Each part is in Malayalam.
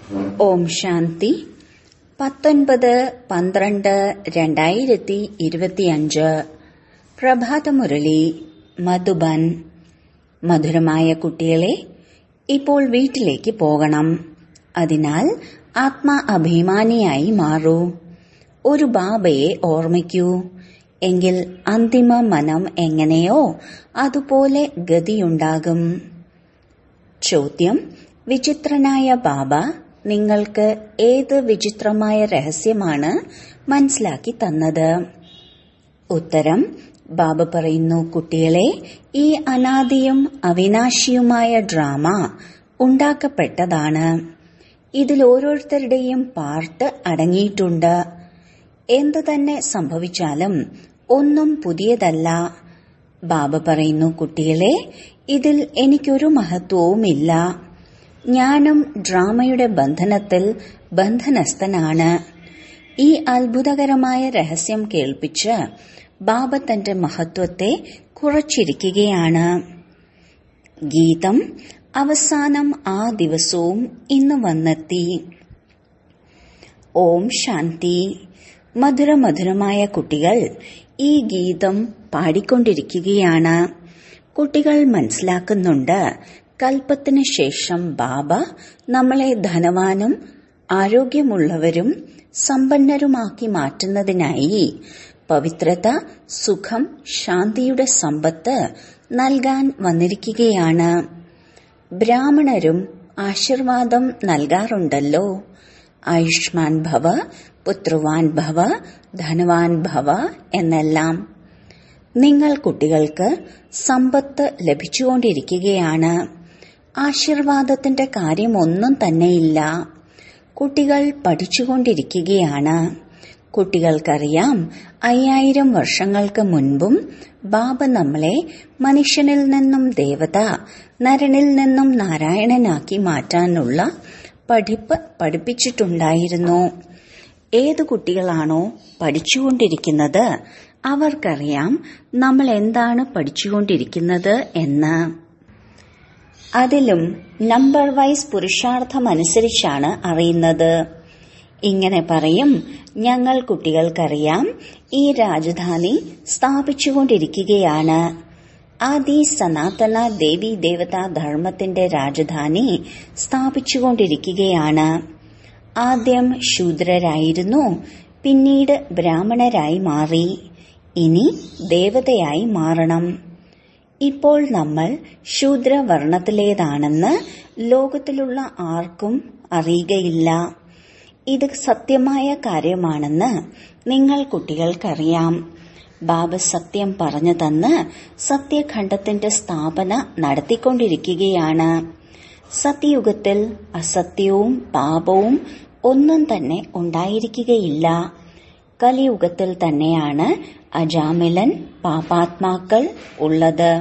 ഓം ശാന്തി പത്തൊൻപത് പന്ത്രണ്ട് രണ്ടായിരത്തി ഇരുപത്തിയഞ്ച് പ്രഭാതമുരളി മധുബൻ മധുരമായ കുട്ടികളെ ഇപ്പോൾ വീട്ടിലേക്ക് പോകണം അതിനാൽ ആത്മാ അഭിമാനിയായി മാറൂ ഒരു ബാബയെ ഓർമ്മിക്കൂ എങ്കിൽ അന്തിമ മനം എങ്ങനെയോ അതുപോലെ ഗതിയുണ്ടാകും ചോദ്യം വിചിത്രനായ ബാബ നിങ്ങൾക്ക് ഏത് വിചിത്രമായ രഹസ്യമാണ് മനസ്സിലാക്കി തന്നത് ഉത്തരം ബാബ പറയുന്നു കുട്ടികളെ ഈ അനാദിയും അവിനാശിയുമായ ഡ്രാമ ഉണ്ടാക്കപ്പെട്ടതാണ് ഇതിൽ ഓരോരുത്തരുടെയും പാർട്ട് അടങ്ങിയിട്ടുണ്ട് എന്തു തന്നെ സംഭവിച്ചാലും ഒന്നും പുതിയതല്ല ബാബ പറയുന്നു കുട്ടികളെ ഇതിൽ എനിക്കൊരു മഹത്വവുമില്ല ഞാനും ഡ്രാമയുടെ ബന്ധനത്തിൽ ബന്ധനസ്ഥനാണ് ഈ അത്ഭുതകരമായ രഹസ്യം കേൾപ്പിച്ച് ബാബ തന്റെ മഹത്വത്തെ കുറച്ചിരിക്കുകയാണ് ഗീതം അവസാനം ആ ദിവസവും ഇന്ന് വന്നെത്തി ഓം ശാന്തി മധുരമധുരമായ കുട്ടികൾ ഈ ഗീതം പാടിക്കൊണ്ടിരിക്കുകയാണ് കുട്ടികൾ മനസ്സിലാക്കുന്നുണ്ട് കൽപ്പത്തിന് ശേഷം ബാബ നമ്മളെ ധനവാനും ആരോഗ്യമുള്ളവരും സമ്പന്നരുമാക്കി മാറ്റുന്നതിനായി പവിത്രത സുഖം ശാന്തിയുടെ സമ്പത്ത് നൽകാൻ വന്നിരിക്കുകയാണ് ബ്രാഹ്മണരും ആശീർവാദം നൽകാറുണ്ടല്ലോ ആയുഷ്മാൻ ഭവ പുത്രവാൻ ഭവ ധനവാൻ ഭവ എന്നെല്ലാം നിങ്ങൾ കുട്ടികൾക്ക് സമ്പത്ത് ലഭിച്ചുകൊണ്ടിരിക്കുകയാണ് ആശീർവാദത്തിന്റെ കാര്യമൊന്നും തന്നെയില്ല കുട്ടികൾ പഠിച്ചുകൊണ്ടിരിക്കുകയാണ് കുട്ടികൾക്കറിയാം അയ്യായിരം വർഷങ്ങൾക്ക് മുൻപും ബാബ നമ്മളെ മനുഷ്യനിൽ നിന്നും ദേവത നരനിൽ നിന്നും നാരായണനാക്കി മാറ്റാനുള്ള പഠിപ്പ് പഠിപ്പിച്ചിട്ടുണ്ടായിരുന്നു ഏതു കുട്ടികളാണോ പഠിച്ചുകൊണ്ടിരിക്കുന്നത് അവർക്കറിയാം നമ്മൾ എന്താണ് പഠിച്ചുകൊണ്ടിരിക്കുന്നത് എന്ന് അതിലും നമ്പർ വൈസ് പുരുഷാർത്ഥമനുസരിച്ചാണ് അറിയുന്നത് ഇങ്ങനെ പറയും ഞങ്ങൾ കുട്ടികൾക്കറിയാം ഈ രാജധാനി സ്ഥാപിച്ചുകൊണ്ടിരിക്കുകയാണ് ആദി സനാതന ദേവി ദേവതാ ധർമ്മത്തിന്റെ രാജധാനി സ്ഥാപിച്ചുകൊണ്ടിരിക്കുകയാണ് ആദ്യം ശൂദ്രരായിരുന്നു പിന്നീട് ബ്രാഹ്മണരായി മാറി ഇനി ദേവതയായി മാറണം ഇപ്പോൾ നമ്മൾ ശൂദ്രവർണത്തിലേതാണെന്ന് ലോകത്തിലുള്ള ആർക്കും അറിയുകയില്ല ഇത് സത്യമായ കാര്യമാണെന്ന് നിങ്ങൾ കുട്ടികൾക്കറിയാം ബാബ സത്യം പറഞ്ഞു തന്ന് സത്യഖണ്ഡത്തിന്റെ സ്ഥാപന നടത്തിക്കൊണ്ടിരിക്കുകയാണ് സത്യയുഗത്തിൽ അസത്യവും പാപവും ഒന്നും തന്നെ ഉണ്ടായിരിക്കുകയില്ല കലിയുഗത്തിൽ തന്നെയാണ് അജാമിലൻ പാപാത്മാക്കൾ ഉള്ളത്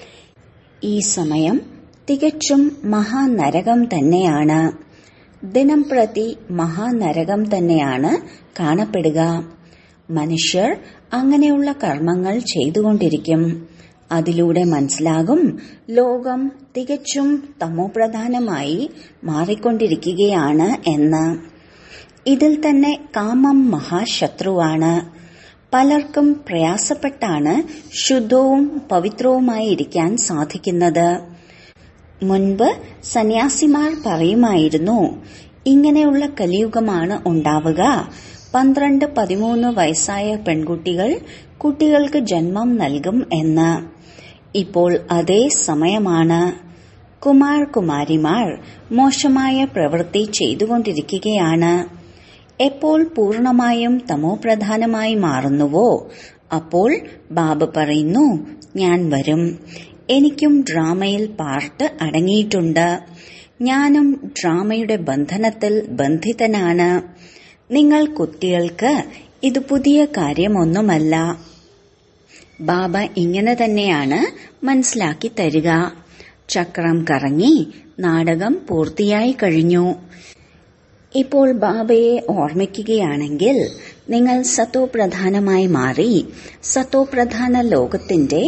ഈ സമയം തികച്ചും മഹാനരകം തന്നെയാണ് ദിനം പ്രതി മഹാനരകം തന്നെയാണ് കാണപ്പെടുക മനുഷ്യർ അങ്ങനെയുള്ള കർമ്മങ്ങൾ ചെയ്തുകൊണ്ടിരിക്കും അതിലൂടെ മനസ്സിലാകും ലോകം തികച്ചും തമോപ്രധാനമായി മാറിക്കൊണ്ടിരിക്കുകയാണ് എന്ന് ഇതിൽ തന്നെ കാമം മഹാശത്രുവാണ് പലർക്കും പ്രയാസപ്പെട്ടാണ് ശുദ്ധവും പവിത്രവുമായി ഇരിക്കാൻ സാധിക്കുന്നത് മുൻപ് സന്യാസിമാർ പറയുമായിരുന്നു ഇങ്ങനെയുള്ള കലിയുഗമാണ് ഉണ്ടാവുക പന്ത്രണ്ട് പതിമൂന്ന് വയസ്സായ പെൺകുട്ടികൾ കുട്ടികൾക്ക് ജന്മം നൽകും എന്ന് ഇപ്പോൾ അതേ സമയമാണ് കുമാർ കുമാരിമാർ മോശമായ പ്രവൃത്തി ചെയ്തുകൊണ്ടിരിക്കുകയാണ് എപ്പോൾ പൂർണമായും തമോപ്രധാനമായി മാറുന്നുവോ അപ്പോൾ ബാബ പറയുന്നു ഞാൻ വരും എനിക്കും ഡ്രാമയിൽ പാർട്ട് അടങ്ങിയിട്ടുണ്ട് ഞാനും ഡ്രാമയുടെ ബന്ധനത്തിൽ ബന്ധിതനാണ് നിങ്ങൾ കുട്ടികൾക്ക് ഇത് പുതിയ കാര്യമൊന്നുമല്ല ബാബ ഇങ്ങനെ തന്നെയാണ് മനസ്സിലാക്കി തരിക ചക്രം കറങ്ങി നാടകം പൂർത്തിയായി കഴിഞ്ഞു ഇപ്പോൾ ബാബയെ ഓർമ്മിക്കുകയാണെങ്കിൽ നിങ്ങൾ സത്തോപ്രധാനമായി മാറി സത്തോപ്രധാന ലോകത്തിന്റെ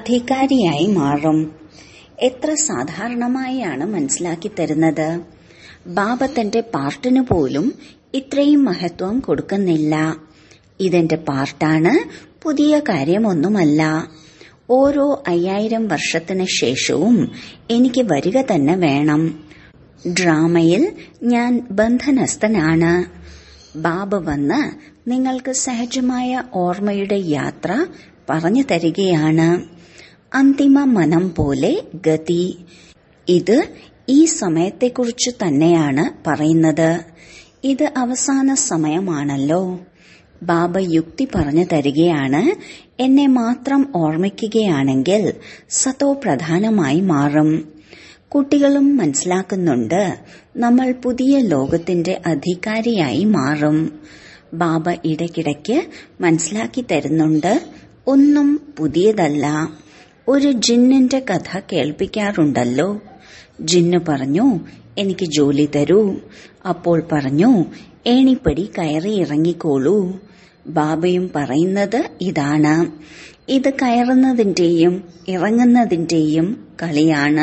അധികാരിയായി മാറും എത്ര സാധാരണമായാണ് മനസ്സിലാക്കി തരുന്നത് ബാബ തന്റെ പാർട്ടിന് പോലും ഇത്രയും മഹത്വം കൊടുക്കുന്നില്ല ഇതെന്റെ പാർട്ടാണ് പുതിയ കാര്യമൊന്നുമല്ല ഓരോ അയ്യായിരം വർഷത്തിന് ശേഷവും എനിക്ക് വരിക തന്നെ വേണം ഡ്രാമയിൽ ഞാൻ ബന്ധനസ്ഥനാണ് ബാബ വന്ന് നിങ്ങൾക്ക് സഹജമായ ഓർമ്മയുടെ യാത്ര പറഞ്ഞു തരികയാണ് അന്തിമ മനം പോലെ ഗതി ഇത് ഈ സമയത്തെക്കുറിച്ച് തന്നെയാണ് പറയുന്നത് ഇത് അവസാന സമയമാണല്ലോ ബാബ യുക്തി പറഞ്ഞു തരികയാണ് എന്നെ മാത്രം ഓർമ്മിക്കുകയാണെങ്കിൽ സതോ പ്രധാനമായി മാറും കുട്ടികളും മനസ്സിലാക്കുന്നുണ്ട് നമ്മൾ പുതിയ ലോകത്തിന്റെ അധികാരിയായി മാറും ബാബ ഇടയ്ക്കിടയ്ക്ക് മനസ്സിലാക്കി തരുന്നുണ്ട് ഒന്നും പുതിയതല്ല ഒരു ജിന്നിന്റെ കഥ കേൾപ്പിക്കാറുണ്ടല്ലോ ജിന്നു പറഞ്ഞു എനിക്ക് ജോലി തരൂ അപ്പോൾ പറഞ്ഞു ഏണിപ്പടി കയറി ഇറങ്ങിക്കോളൂ ബാബയും പറയുന്നത് ഇതാണ് ഇത് കയറുന്നതിന്റെയും ഇറങ്ങുന്നതിന്റെയും കളിയാണ്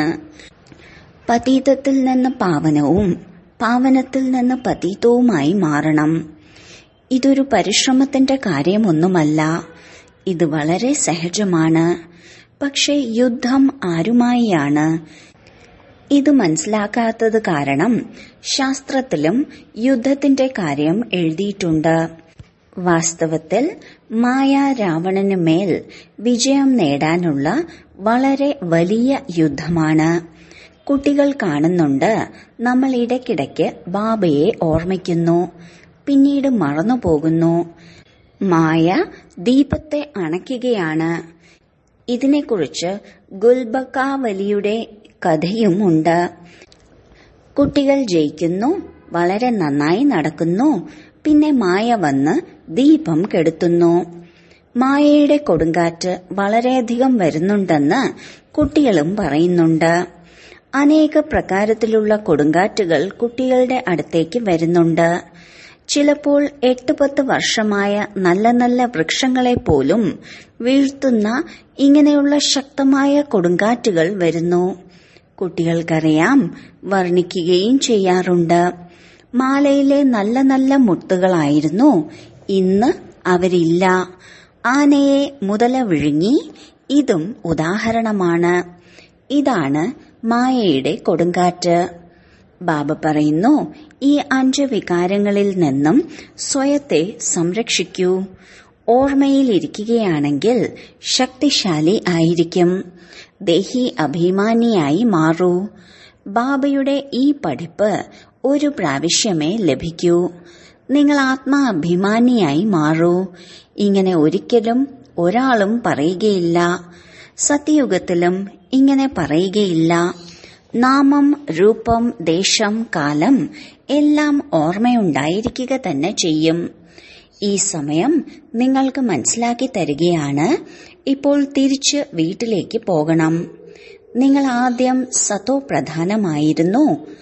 പതീതത്തിൽ നിന്ന് പാവനവും പാവനത്തിൽ നിന്ന് പതീതവുമായി മാറണം ഇതൊരു പരിശ്രമത്തിന്റെ കാര്യമൊന്നുമല്ല ഇത് വളരെ സഹജമാണ് പക്ഷെ യുദ്ധം ആരുമായാണ് ഇത് മനസ്സിലാക്കാത്തത് കാരണം ശാസ്ത്രത്തിലും യുദ്ധത്തിന്റെ കാര്യം എഴുതിയിട്ടുണ്ട് വാസ്തവത്തിൽ മായ രാവണന് മേൽ വിജയം നേടാനുള്ള വളരെ വലിയ യുദ്ധമാണ് കുട്ടികൾ കാണുന്നുണ്ട് നമ്മൾ ഇടയ്ക്കിടയ്ക്ക് ബാബയെ ഓർമ്മിക്കുന്നു പിന്നീട് മറന്നുപോകുന്നു മായ ദീപത്തെ അണയ്ക്കുകയാണ് ഇതിനെക്കുറിച്ച് ഗുൽബക്കാവലിയുടെ കഥയുമുണ്ട് കുട്ടികൾ ജയിക്കുന്നു വളരെ നന്നായി നടക്കുന്നു പിന്നെ മായ വന്ന് ദീപം കെടുത്തുന്നു മായയുടെ കൊടുങ്കാറ്റ് വളരെയധികം വരുന്നുണ്ടെന്ന് കുട്ടികളും പറയുന്നുണ്ട് അനേക പ്രകാരത്തിലുള്ള കൊടുങ്കാറ്റുകൾ കുട്ടികളുടെ അടുത്തേക്ക് വരുന്നുണ്ട് ചിലപ്പോൾ എട്ട് പത്ത് വർഷമായ നല്ല നല്ല വൃക്ഷങ്ങളെ പോലും വീഴ്ത്തുന്ന ഇങ്ങനെയുള്ള ശക്തമായ കൊടുങ്കാറ്റുകൾ വരുന്നു കുട്ടികൾക്കറിയാം വർണ്ണിക്കുകയും ചെയ്യാറുണ്ട് മാലയിലെ നല്ല നല്ല മുത്തുകളായിരുന്നു ഇന്ന് അവരില്ല ആനയെ മുതല വിഴുങ്ങി ഇതും ഉദാഹരണമാണ് ഇതാണ് മായയുടെ കൊടുങ്കാറ്റ് ബാബ പറയുന്നു ഈ അഞ്ച് വികാരങ്ങളിൽ നിന്നും സ്വയത്തെ സംരക്ഷിക്കൂ ഓർമ്മയിലിരിക്കുകയാണെങ്കിൽ ശക്തിശാലി ആയിരിക്കും ദേഹി അഭിമാനിയായി മാറൂ ബാബയുടെ ഈ പഠിപ്പ് ഒരു പ്രാവശ്യമേ ലഭിക്കൂ നിങ്ങൾ ആത്മാഭിമാനിയായി മാറൂ ഇങ്ങനെ ഒരിക്കലും ഒരാളും പറയുകയില്ല സത്യയുഗത്തിലും ഇങ്ങനെ പറയുകയില്ല നാമം രൂപം ദേശം കാലം എല്ലാം ഓർമ്മയുണ്ടായിരിക്കുക തന്നെ ചെയ്യും ഈ സമയം നിങ്ങൾക്ക് മനസ്സിലാക്കി തരികയാണ് ഇപ്പോൾ തിരിച്ച് വീട്ടിലേക്ക് പോകണം നിങ്ങൾ ആദ്യം സതോ പ്രധാനമായിരുന്നു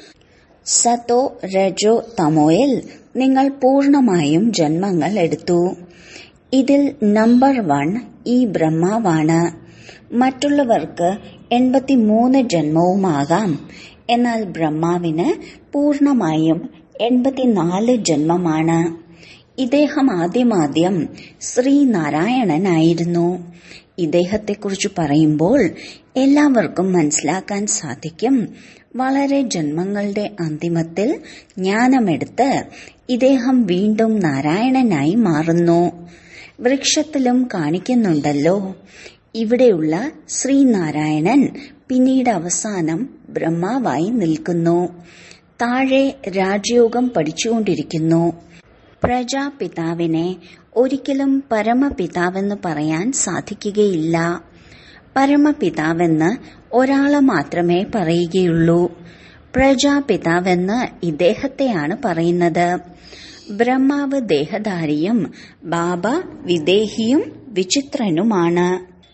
സതോ രജോ തമോയിൽ നിങ്ങൾ പൂർണമായും ജന്മങ്ങൾ എടുത്തു ഇതിൽ നമ്പർ വൺ ഈ ബ്രഹ്മാവാണ് മറ്റുള്ളവർക്ക് എൺപത്തിമൂന്ന് ജന്മവുമാകാം എന്നാൽ ബ്രഹ്മാവിന് പൂർണമായും എൺപത്തിനാല് ജന്മമാണ് ഇദ്ദേഹം ആദ്യമാദ്യം ശ്രീനാരായണനായിരുന്നു ഇദ്ദേഹത്തെക്കുറിച്ച് പറയുമ്പോൾ എല്ലാവർക്കും മനസ്സിലാക്കാൻ സാധിക്കും വളരെ ജന്മങ്ങളുടെ അന്തിമത്തിൽ ജ്ഞാനമെടുത്ത് ഇദ്ദേഹം വീണ്ടും നാരായണനായി മാറുന്നു വൃക്ഷത്തിലും കാണിക്കുന്നുണ്ടല്ലോ ഇവിടെയുള്ള ശ്രീനാരായണൻ പിന്നീട് അവസാനം ബ്രഹ്മാവായി നിൽക്കുന്നു താഴെ രാജയോഗം പഠിച്ചുകൊണ്ടിരിക്കുന്നു പ്രജാപിതാവിനെ ഒരിക്കലും പരമപിതാവെന്ന് പറയാൻ സാധിക്കുകയില്ല പരമപിതാവെന്ന് ഒരാളെ മാത്രമേ പറയുകയുള്ളൂ പ്രജാപിതാവെന്ന് ഇദ്ദേഹത്തെയാണ് പറയുന്നത് ബ്രഹ്മാവ് ദേഹധാരിയും ബാബ വിദേഹിയും വിചിത്രനുമാണ്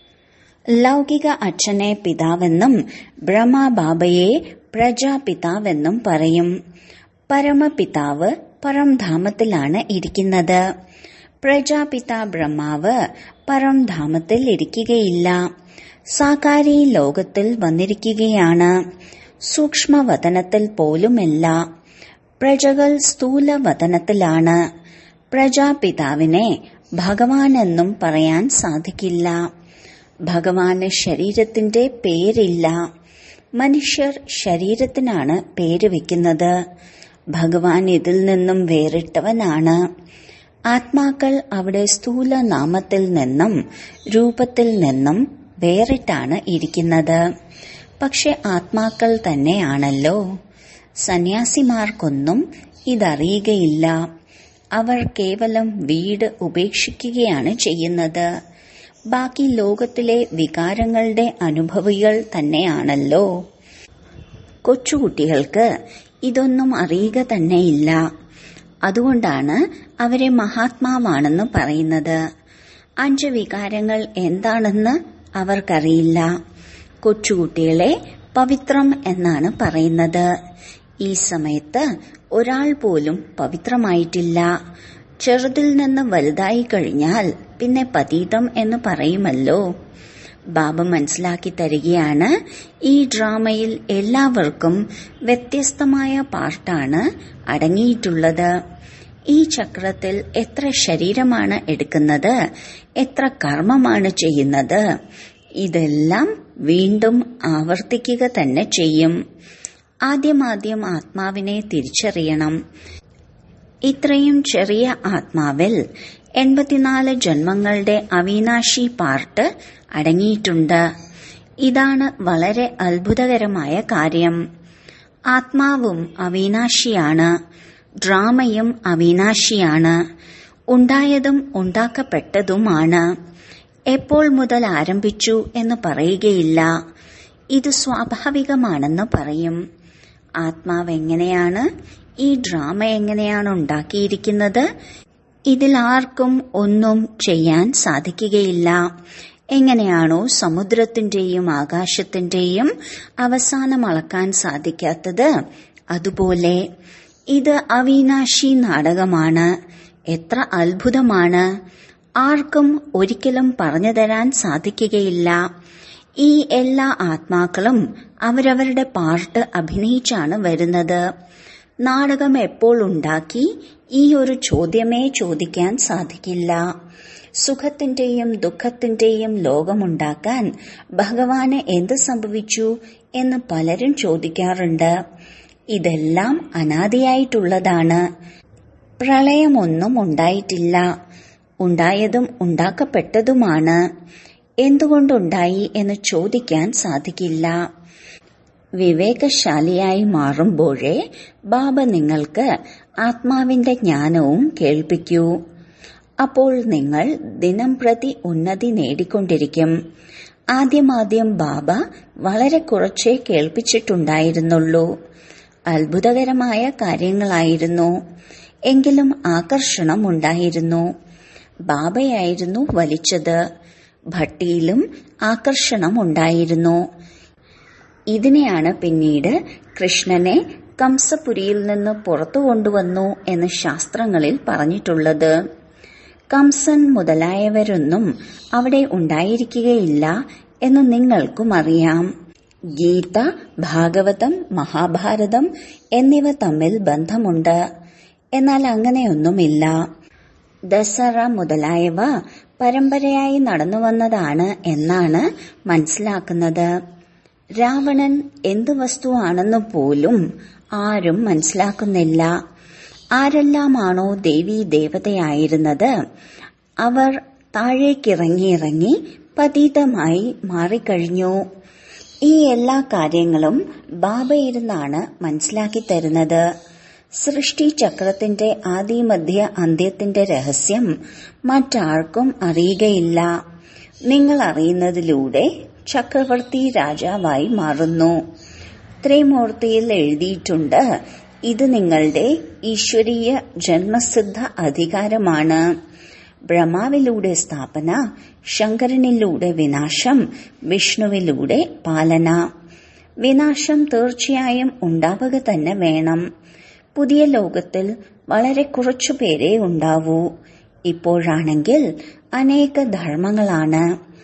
ലൗകിക അച്ഛനെ പിതാവെന്നും ബ്രഹ്മബാബയെ പ്രജാപിതാവെന്നും പറയും പരമപിതാവ് പരംധാമത്തിലാണ് ഇരിക്കുന്നത് പ്രജാപിത ബ്രഹ്മാവ് പരംധാമത്തിൽ ഇരിക്കുകയില്ല സാകാരി ലോകത്തിൽ വന്നിരിക്കുകയാണ് സൂക്ഷ്മവതനത്തിൽ പോലുമല്ല പ്രജകൾ സ്ഥൂലവതനത്തിലാണ് പ്രജാപിതാവിനെ ഭഗവാനെന്നും പറയാൻ സാധിക്കില്ല ഭഗവാന് ശരീരത്തിന്റെ പേരില്ല മനുഷ്യർ ശരീരത്തിനാണ് പേര് വെക്കുന്നത് ഭഗവാൻ ഇതിൽ നിന്നും വേറിട്ടവനാണ് ആത്മാക്കൾ അവിടെ സ്ഥൂല നാമത്തിൽ നിന്നും രൂപത്തിൽ നിന്നും വേറിട്ടാണ് ഇരിക്കുന്നത് പക്ഷെ ആത്മാക്കൾ തന്നെയാണല്ലോ സന്യാസിമാർക്കൊന്നും ഇതറിയുകയില്ല അവർ കേവലം വീട് ഉപേക്ഷിക്കുകയാണ് ചെയ്യുന്നത് ബാക്കി ലോകത്തിലെ വികാരങ്ങളുടെ അനുഭവികൾ തന്നെയാണല്ലോ കൊച്ചുകുട്ടികൾക്ക് ഇതൊന്നും അറിയുക തന്നെയില്ല അതുകൊണ്ടാണ് അവരെ മഹാത്മാവാണെന്ന് പറയുന്നത് അഞ്ച് വികാരങ്ങൾ എന്താണെന്ന് അവർക്കറിയില്ല കൊച്ചുകുട്ടികളെ പവിത്രം എന്നാണ് പറയുന്നത് ഈ സമയത്ത് ഒരാൾ പോലും പവിത്രമായിട്ടില്ല ചെറുതിൽ നിന്ന് വലുതായി കഴിഞ്ഞാൽ പിന്നെ പതീതം എന്ന് പറയുമല്ലോ ബാബ മനസ്സിലാക്കി തരികയാണ് ഈ ഡ്രാമയിൽ എല്ലാവർക്കും വ്യത്യസ്തമായ പാർട്ടാണ് അടങ്ങിയിട്ടുള്ളത് ഈ ചക്രത്തിൽ എത്ര ശരീരമാണ് എടുക്കുന്നത് എത്ര കർമ്മമാണ് ചെയ്യുന്നത് ഇതെല്ലാം വീണ്ടും ആവർത്തിക്കുക തന്നെ ചെയ്യും ആദ്യമാദ്യം ആത്മാവിനെ തിരിച്ചറിയണം ഇത്രയും ചെറിയ ആത്മാവിൽ എൺപത്തിനാല് ജന്മങ്ങളുടെ അവിനാശി പാർട്ട് അടങ്ങിയിട്ടുണ്ട് ഇതാണ് വളരെ അത്ഭുതകരമായ കാര്യം ആത്മാവും അവിനാശിയാണ് ഡ്രാമയും അവിനാശിയാണ് ഉണ്ടായതും ഉണ്ടാക്കപ്പെട്ടതുമാണ് എപ്പോൾ മുതൽ ആരംഭിച്ചു എന്ന് പറയുകയില്ല ഇത് സ്വാഭാവികമാണെന്ന് പറയും ആത്മാവ് എങ്ങനെയാണ് ഈ ഡ്രാമ എങ്ങനെയാണ് ഉണ്ടാക്കിയിരിക്കുന്നത് ഇതിൽ ആർക്കും ഒന്നും ചെയ്യാൻ സാധിക്കുകയില്ല എങ്ങനെയാണോ സമുദ്രത്തിന്റെയും ആകാശത്തിന്റെയും അവസാനം അളക്കാൻ സാധിക്കാത്തത് അതുപോലെ ഇത് അവിനാശി നാടകമാണ് എത്ര അത്ഭുതമാണ് ആർക്കും ഒരിക്കലും പറഞ്ഞു തരാൻ സാധിക്കുകയില്ല ഈ എല്ലാ ആത്മാക്കളും അവരവരുടെ പാർട്ട് അഭിനയിച്ചാണ് വരുന്നത് നാടകം എപ്പോൾ ഉണ്ടാക്കി ഈ ഒരു ചോദ്യമേ ചോദിക്കാൻ സാധിക്കില്ല സുഖത്തിന്റെയും ദുഃഖത്തിന്റെയും ലോകമുണ്ടാക്കാൻ ഭഗവാന് എന്ത് സംഭവിച്ചു എന്ന് പലരും ചോദിക്കാറുണ്ട് ഇതെല്ലാം അനാദിയായിട്ടുള്ളതാണ് പ്രളയമൊന്നും ഉണ്ടായിട്ടില്ല ഉണ്ടായതും ഉണ്ടാക്കപ്പെട്ടതുമാണ് എന്തുകൊണ്ടുണ്ടായി എന്ന് ചോദിക്കാൻ സാധിക്കില്ല വിവേകശാലിയായി മാറുമ്പോഴേ ബാബ നിങ്ങൾക്ക് ആത്മാവിന്റെ ജ്ഞാനവും കേൾപ്പിക്കൂ അപ്പോൾ നിങ്ങൾ ദിനം പ്രതി ഉന്നതി നേടിക്കൊണ്ടിരിക്കും ആദ്യമാദ്യം ബാബ വളരെ കുറച്ചേ കേൾപ്പിച്ചിട്ടുണ്ടായിരുന്നുള്ളൂ അത്ഭുതകരമായ കാര്യങ്ങളായിരുന്നു എങ്കിലും ആകർഷണം ഉണ്ടായിരുന്നു ബാബയായിരുന്നു വലിച്ചത് ഭട്ടിയിലും ആകർഷണം ഉണ്ടായിരുന്നു ഇതിനെയാണ് പിന്നീട് കൃഷ്ണനെ കംസപുരിയിൽ നിന്ന് പുറത്തു കൊണ്ടുവന്നു എന്ന് ശാസ്ത്രങ്ങളിൽ പറഞ്ഞിട്ടുള്ളത് കംസൻ മുതലായവരൊന്നും അവിടെ ഉണ്ടായിരിക്കുകയില്ല എന്ന് നിങ്ങൾക്കും അറിയാം ഗീത ഭാഗവതം മഹാഭാരതം എന്നിവ തമ്മിൽ ബന്ധമുണ്ട് എന്നാൽ അങ്ങനെയൊന്നുമില്ല ദസറ മുതലായവ പരമ്പരയായി നടന്നു വന്നതാണ് എന്നാണ് മനസ്സിലാക്കുന്നത് രാവണൻ എന്ത് വസ്തുവാണെന്ന് പോലും ആരും മനസ്സിലാക്കുന്നില്ല ആരെല്ലാമാണോ ദേവി ദേവതയായിരുന്നത് അവർ താഴേക്കിറങ്ങിയിറങ്ങി പതീതമായി മാറിക്കഴിഞ്ഞു ഈ എല്ലാ കാര്യങ്ങളും ബാബയിരുന്നാണ് മനസ്സിലാക്കി തരുന്നത് സൃഷ്ടി ചക്രത്തിന്റെ ആദിമധ്യ അന്ത്യത്തിന്റെ രഹസ്യം മറ്റാർക്കും അറിയുകയില്ല നിങ്ങൾ അറിയുന്നതിലൂടെ ചക്രവർത്തി രാജാവായി മാറുന്നു ത്രിമൂർത്തിയിൽ എഴുതിയിട്ടുണ്ട് ഇത് നിങ്ങളുടെ ഈശ്വരീയ ജന്മസിദ്ധ അധികാരമാണ് ബ്രഹ്മാവിലൂടെ സ്ഥാപന ശങ്കരനിലൂടെ വിനാശം വിഷ്ണുവിലൂടെ പാലന വിനാശം തീർച്ചയായും ഉണ്ടാവുക തന്നെ വേണം പുതിയ ലോകത്തിൽ വളരെ കുറച്ചു പേരേ ഉണ്ടാവൂ ഇപ്പോഴാണെങ്കിൽ അനേക ധർമ്മങ്ങളാണ്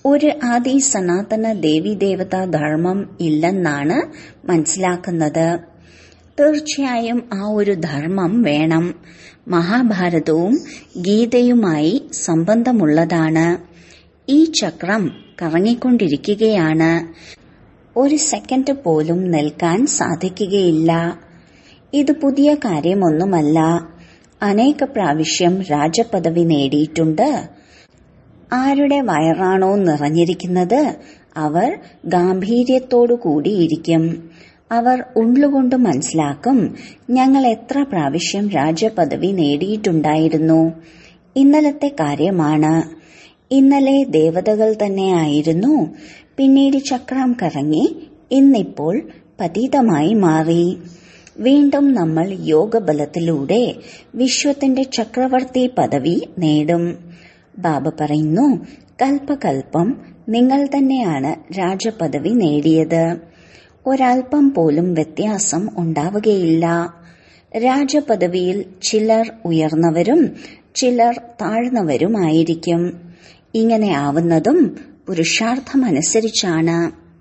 ഒരു ആദി സനാതന ദേവീദേവതാ ധർമ്മം ഇല്ലെന്നാണ് മനസ്സിലാക്കുന്നത് തീർച്ചയായും ആ ഒരു ധർമ്മം വേണം മഹാഭാരതവും ഗീതയുമായി സംബന്ധമുള്ളതാണ് ഈ ചക്രം കറങ്ങിക്കൊണ്ടിരിക്കുകയാണ് ഒരു സെക്കൻഡ് പോലും നിൽക്കാൻ സാധിക്കുകയില്ല ഇത് പുതിയ കാര്യമൊന്നുമല്ല അനേക പ്രാവശ്യം രാജപദവി നേടിയിട്ടുണ്ട് ആരുടെ വയറാണോ നിറഞ്ഞിരിക്കുന്നത് അവർ ഗാംഭീര്യത്തോടു കൂടിയിരിക്കും അവർ ഉള്ളുകൊണ്ട് മനസ്സിലാക്കും ഞങ്ങൾ എത്ര പ്രാവശ്യം രാജപദവി നേടിയിട്ടുണ്ടായിരുന്നു ഇന്നലത്തെ കാര്യമാണ് ഇന്നലെ ദേവതകൾ തന്നെയായിരുന്നു പിന്നീട് ചക്രം കറങ്ങി ഇന്നിപ്പോൾ പതീതമായി മാറി വീണ്ടും നമ്മൾ യോഗബലത്തിലൂടെ വിശ്വത്തിന്റെ ചക്രവർത്തി പദവി നേടും ബാബ പറയുന്നു കൽപ്പകൽപ്പം നിങ്ങൾ തന്നെയാണ് രാജപദവി നേടിയത് ഒരൽപ്പം പോലും വ്യത്യാസം ഉണ്ടാവുകയില്ല രാജപദവിയിൽ ചിലർ ഉയർന്നവരും ചിലർ താഴ്ന്നവരുമായിരിക്കും ഇങ്ങനെ ആവുന്നതും പുരുഷാർത്ഥമനുസരിച്ചാണ്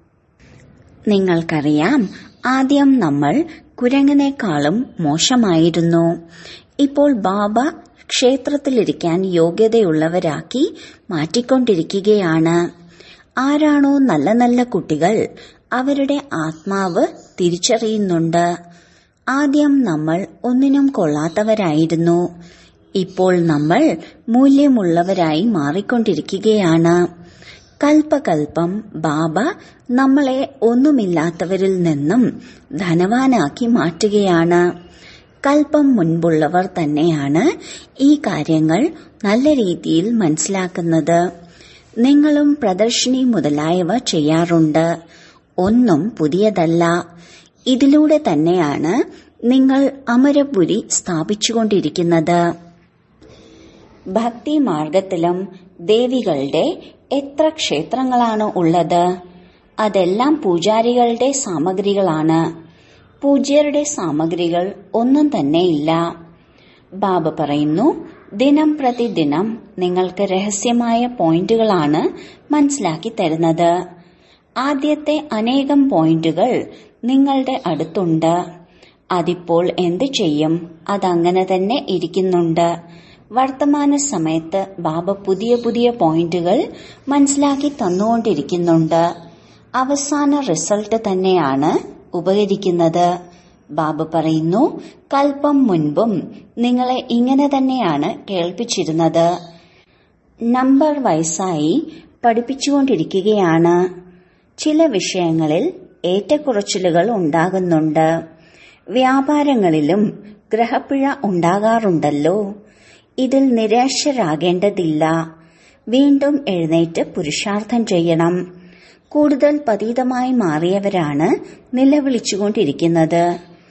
നിങ്ങൾക്കറിയാം ആദ്യം നമ്മൾ കുരങ്ങനേക്കാളും മോശമായിരുന്നു ഇപ്പോൾ ബാബ ക്ഷേത്രത്തിലിരിക്കാൻ യോഗ്യതയുള്ളവരാക്കി മാറ്റിക്കൊണ്ടിരിക്കുകയാണ് ആരാണോ നല്ല നല്ല കുട്ടികൾ അവരുടെ ആത്മാവ് തിരിച്ചറിയുന്നുണ്ട് ആദ്യം നമ്മൾ ഒന്നിനും കൊള്ളാത്തവരായിരുന്നു ഇപ്പോൾ നമ്മൾ മൂല്യമുള്ളവരായി മാറിക്കൊണ്ടിരിക്കുകയാണ് കൽപ്പകൽപ്പം ബാബ നമ്മളെ ഒന്നുമില്ലാത്തവരിൽ നിന്നും ധനവാനാക്കി മാറ്റുകയാണ് കൽപ്പം മുൻപുള്ളവർ തന്നെയാണ് ഈ കാര്യങ്ങൾ നല്ല രീതിയിൽ മനസ്സിലാക്കുന്നത് നിങ്ങളും പ്രദർശിനി മുതലായവ ചെയ്യാറുണ്ട് ഒന്നും പുതിയതല്ല ഇതിലൂടെ തന്നെയാണ് നിങ്ങൾ അമരപുരി സ്ഥാപിച്ചുകൊണ്ടിരിക്കുന്നത് ഭക്തി മാർഗത്തിലും ദേവികളുടെ എത്ര ക്ഷേത്രങ്ങളാണ് ഉള്ളത് അതെല്ലാം പൂജാരികളുടെ സാമഗ്രികളാണ് പൂജ്യരുടെ സാമഗ്രികൾ ഒന്നും തന്നെയില്ല ബാബ പറയുന്നു ദിനം പ്രതിദിനം നിങ്ങൾക്ക് രഹസ്യമായ പോയിന്റുകളാണ് മനസ്സിലാക്കി തരുന്നത് ആദ്യത്തെ അനേകം പോയിന്റുകൾ നിങ്ങളുടെ അടുത്തുണ്ട് അതിപ്പോൾ എന്തു ചെയ്യും അതങ്ങനെ തന്നെ ഇരിക്കുന്നുണ്ട് വർത്തമാന സമയത്ത് ബാബ പുതിയ പുതിയ പോയിന്റുകൾ മനസ്സിലാക്കി തന്നുകൊണ്ടിരിക്കുന്നുണ്ട് അവസാന റിസൾട്ട് തന്നെയാണ് ഉപകരിക്കുന്നത് ബാബ പറയുന്നു കൽപ്പം മുൻപും നിങ്ങളെ ഇങ്ങനെ തന്നെയാണ് കേൾപ്പിച്ചിരുന്നത് നമ്പർ വയസ്സായി പഠിപ്പിച്ചുകൊണ്ടിരിക്കുകയാണ് ചില വിഷയങ്ങളിൽ ഏറ്റക്കുറച്ചിലുകൾ ഉണ്ടാകുന്നുണ്ട് വ്യാപാരങ്ങളിലും ഗ്രഹപ്പിഴ ഉണ്ടാകാറുണ്ടല്ലോ ഇതിൽ നിരാശരാകേണ്ടതില്ല വീണ്ടും എഴുന്നേറ്റ് പുരുഷാർത്ഥം ചെയ്യണം കൂടുതൽ പതീതമായി മാറിയവരാണ് നിലവിളിച്ചുകൊണ്ടിരിക്കുന്നത്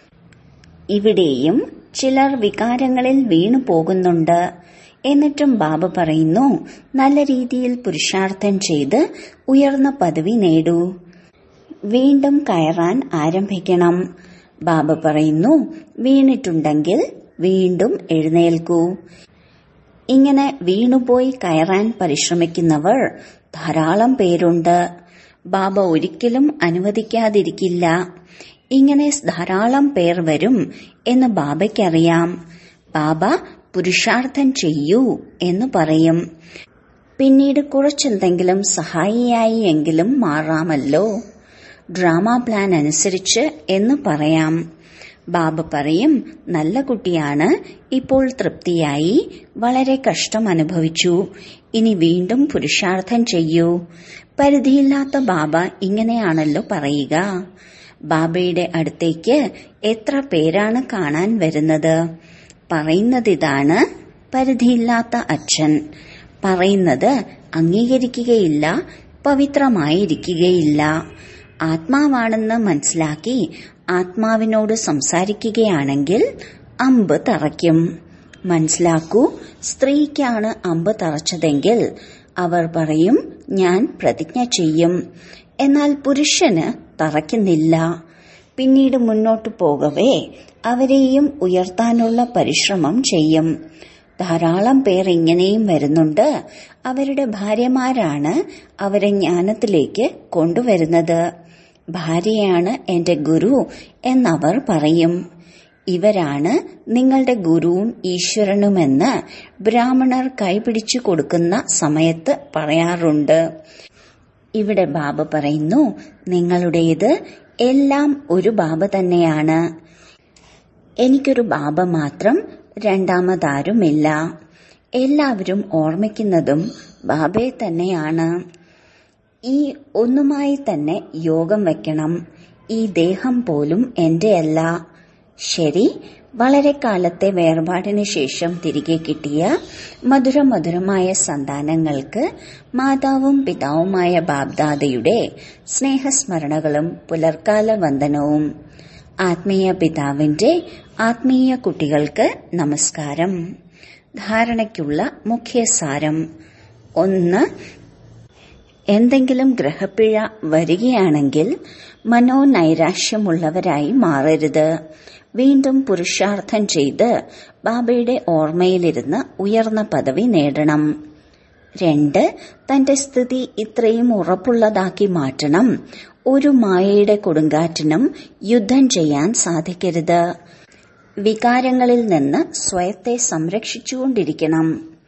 ഇവിടെയും ചിലർ വികാരങ്ങളിൽ വീണു പോകുന്നുണ്ട് എന്നിട്ടും ബാബ പറയുന്നു നല്ല രീതിയിൽ പുരുഷാർത്ഥം ചെയ്ത് ഉയർന്ന പദവി നേടൂ വീണ്ടും കയറാൻ ആരംഭിക്കണം ബാബ പറയുന്നു വീണിട്ടുണ്ടെങ്കിൽ വീണ്ടും എഴുന്നേൽക്കൂ ഇങ്ങനെ വീണുപോയി കയറാൻ പരിശ്രമിക്കുന്നവർ ധാരാളം പേരുണ്ട് ബാബ ഒരിക്കലും അനുവദിക്കാതിരിക്കില്ല ഇങ്ങനെ ധാരാളം പേർ വരും എന്ന് ബാബയ്ക്കറിയാം ബാബ പുരുഷാർത്ഥം ചെയ്യൂ എന്ന് പറയും പിന്നീട് കുറച്ചെന്തെങ്കിലും സഹായിയായി എങ്കിലും മാറാമല്ലോ ഡ്രാമ പ്ലാൻ അനുസരിച്ച് എന്ന് പറയാം ബാബ പറയും നല്ല കുട്ടിയാണ് ഇപ്പോൾ തൃപ്തിയായി വളരെ കഷ്ടം അനുഭവിച്ചു ഇനി വീണ്ടും പുരുഷാർത്ഥം ചെയ്യൂ പരിധിയില്ലാത്ത ബാബ ഇങ്ങനെയാണല്ലോ പറയുക ബാബയുടെ അടുത്തേക്ക് എത്ര പേരാണ് കാണാൻ വരുന്നത് പറയുന്നത് ഇതാണ് പരിധിയില്ലാത്ത അച്ഛൻ പറയുന്നത് അംഗീകരിക്കുകയില്ല പവിത്രമായിരിക്കുകയില്ല ആത്മാവാണെന്ന് മനസ്സിലാക്കി ആത്മാവിനോട് സംസാരിക്കുകയാണെങ്കിൽ അമ്പ് തറയ്ക്കും മനസ്സിലാക്കൂ സ്ത്രീക്കാണ് അമ്പ് തറച്ചതെങ്കിൽ അവർ പറയും ഞാൻ പ്രതിജ്ഞ ചെയ്യും എന്നാൽ പുരുഷന് തറയ്ക്കുന്നില്ല പിന്നീട് മുന്നോട്ടു പോകവേ അവരെയും ഉയർത്താനുള്ള പരിശ്രമം ചെയ്യും ധാരാളം പേർ ഇങ്ങനെയും വരുന്നുണ്ട് അവരുടെ ഭാര്യമാരാണ് അവരെ ജ്ഞാനത്തിലേക്ക് കൊണ്ടുവരുന്നത് ഭാര്യയാണ് എന്റെ ഗുരു എന്നവർ പറയും ഇവരാണ് നിങ്ങളുടെ ഗുരുവും ഈശ്വരനുമെന്ന് ബ്രാഹ്മണർ കൈപിടിച്ചു കൊടുക്കുന്ന സമയത്ത് പറയാറുണ്ട് ഇവിടെ ബാബ പറയുന്നു നിങ്ങളുടേത് എല്ലാം ഒരു ബാബ തന്നെയാണ് എനിക്കൊരു ബാബ മാത്രം രണ്ടാമതാരുമില്ല എല്ലാവരും ഓർമ്മിക്കുന്നതും ബാബയെ തന്നെയാണ് ഈ ഒന്നുമായി തന്നെ യോഗം വെക്കണം ഈ ദേഹം പോലും എന്റെയല്ല ശരി വളരെ കാലത്തെ വേർപാടിന് ശേഷം തിരികെ കിട്ടിയ മധുരമധുരമായ സന്താനങ്ങൾക്ക് മാതാവും പിതാവുമായ ബാബ്ദാദയുടെ സ്നേഹസ്മരണകളും പുലർക്കാല വന്ദനവും ആത്മീയ പിതാവിന്റെ ആത്മീയ കുട്ടികൾക്ക് നമസ്കാരം ധാരണയ്ക്കുള്ള മുഖ്യസാരം ഒന്ന് എന്തെങ്കിലും ഗ്രഹപ്പിഴ വരികയാണെങ്കിൽ മനോനൈരാശ്യമുള്ളവരായി മാറരുത് വീണ്ടും പുരുഷാർത്ഥം ചെയ്ത് ബാബയുടെ ഓർമ്മയിലിരുന്ന് ഉയർന്ന പദവി നേടണം രണ്ട് തന്റെ സ്ഥിതി ഇത്രയും ഉറപ്പുള്ളതാക്കി മാറ്റണം ഒരു മായയുടെ കൊടുങ്കാറ്റിനും യുദ്ധം ചെയ്യാൻ സാധിക്കരുത് വികാരങ്ങളിൽ നിന്ന് സ്വയത്തെ സംരക്ഷിച്ചുകൊണ്ടിരിക്കണം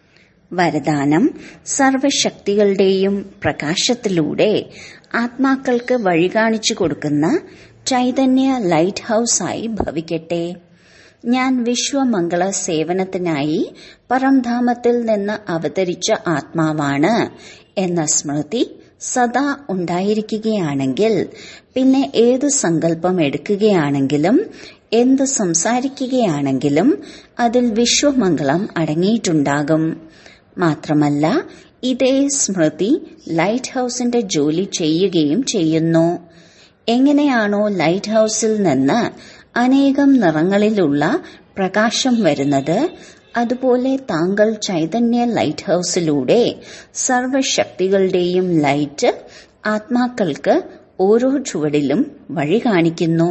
വരദാനം സർവശക്തികളുടെയും പ്രകാശത്തിലൂടെ ആത്മാക്കൾക്ക് വഴി കാണിച്ചു കൊടുക്കുന്ന ചൈതന്യ ലൈറ്റ് ഹൌസായി ഭവിക്കട്ടെ ഞാൻ വിശ്വമംഗള സേവനത്തിനായി പരംധാമത്തിൽ നിന്ന് അവതരിച്ച ആത്മാവാണ് എന്ന സ്മൃതി സദാ ഉണ്ടായിരിക്കുകയാണെങ്കിൽ പിന്നെ ഏത് സങ്കല്പം എടുക്കുകയാണെങ്കിലും എന്ത് സംസാരിക്കുകയാണെങ്കിലും അതിൽ വിശ്വമംഗളം അടങ്ങിയിട്ടുണ്ടാകും മാത്രമല്ല ഇതേ സ്മൃതി ലൈറ്റ് ഹൌസിന്റെ ജോലി ചെയ്യുകയും ചെയ്യുന്നു എങ്ങനെയാണോ ലൈറ്റ് ഹൌസിൽ നിന്ന് അനേകം നിറങ്ങളിലുള്ള പ്രകാശം വരുന്നത് അതുപോലെ താങ്കൾ ചൈതന്യ ലൈറ്റ് ഹൌസിലൂടെ സർവശക്തികളുടെയും ലൈറ്റ് ആത്മാക്കൾക്ക് ഓരോ ചുവടിലും വഴി കാണിക്കുന്നു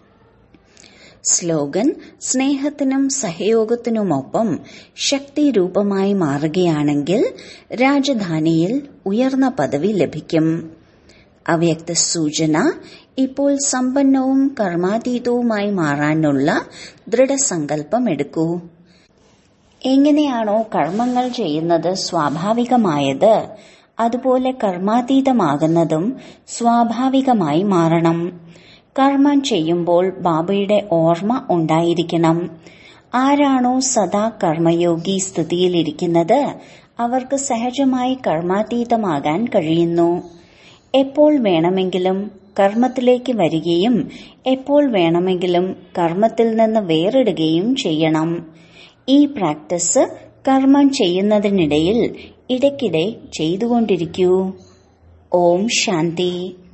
സ്ലോഗൻ സ്നേഹത്തിനും സഹയോഗത്തിനുമൊപ്പം ശക്തി രൂപമായി മാറുകയാണെങ്കിൽ രാജധാനിയിൽ ഉയർന്ന പദവി ലഭിക്കും അവ്യക്ത സൂചന ഇപ്പോൾ സമ്പന്നവും കർമാതീതവുമായി മാറാനുള്ള ദൃഢസങ്കല്പം എടുക്കൂ എങ്ങനെയാണോ കർമ്മങ്ങൾ ചെയ്യുന്നത് സ്വാഭാവികമായത് അതുപോലെ കർമാതീതമാകുന്നതും സ്വാഭാവികമായി മാറണം കർമ്മം ചെയ്യുമ്പോൾ ബാബയുടെ ഓർമ്മ ഉണ്ടായിരിക്കണം ആരാണോ സദാ കർമ്മയോഗി സ്ഥിതിയിലിരിക്കുന്നത് അവർക്ക് സഹജമായി കർമാതീതമാകാൻ കഴിയുന്നു എപ്പോൾ വേണമെങ്കിലും കർമ്മത്തിലേക്ക് വരികയും എപ്പോൾ വേണമെങ്കിലും കർമ്മത്തിൽ നിന്ന് വേറിടുകയും ചെയ്യണം ഈ പ്രാക്ടീസ് കർമ്മം ചെയ്യുന്നതിനിടയിൽ ഇടയ്ക്കിടെ ചെയ്തുകൊണ്ടിരിക്കൂ ഓം ശാന്തി